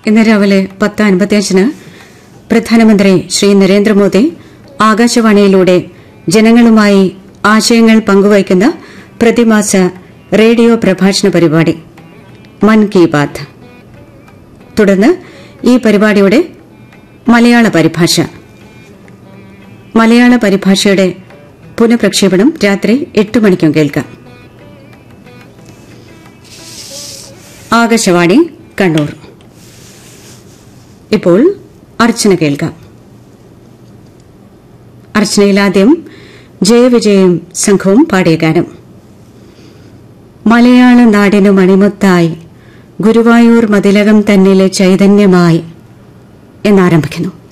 ഇന്ന് രാവിലെ പത്ത് അൻപത്തിയഞ്ചിന് പ്രധാനമന്ത്രി ശ്രീ നരേന്ദ്രമോദി ആകാശവാണിയിലൂടെ ജനങ്ങളുമായി ആശയങ്ങൾ പങ്കുവയ്ക്കുന്ന പ്രതിമാസ റേഡിയോ പ്രഭാഷണ പരിപാടി മൻ കി ബാത് തുടർന്ന് ഈ പരിപാടിയുടെ മലയാള പരിഭാഷ മലയാള പരിഭാഷയുടെ പുനഃപ്രക്ഷേപണം രാത്രി എട്ട് മണിക്കും കേൾക്കാം ആകാശവാണി കണ്ണൂർ ഇപ്പോൾ അർച്ചന കേൾക്കാം അർച്ചനയിൽ ആദ്യം ജയവിജയും സംഘവും പാടിയ ഗാനം മലയാള നാടിനു മണിമുത്തായി ഗുരുവായൂർ മതിലകം തന്നിലെ ചൈതന്യമായി എന്നാരംഭിക്കുന്നു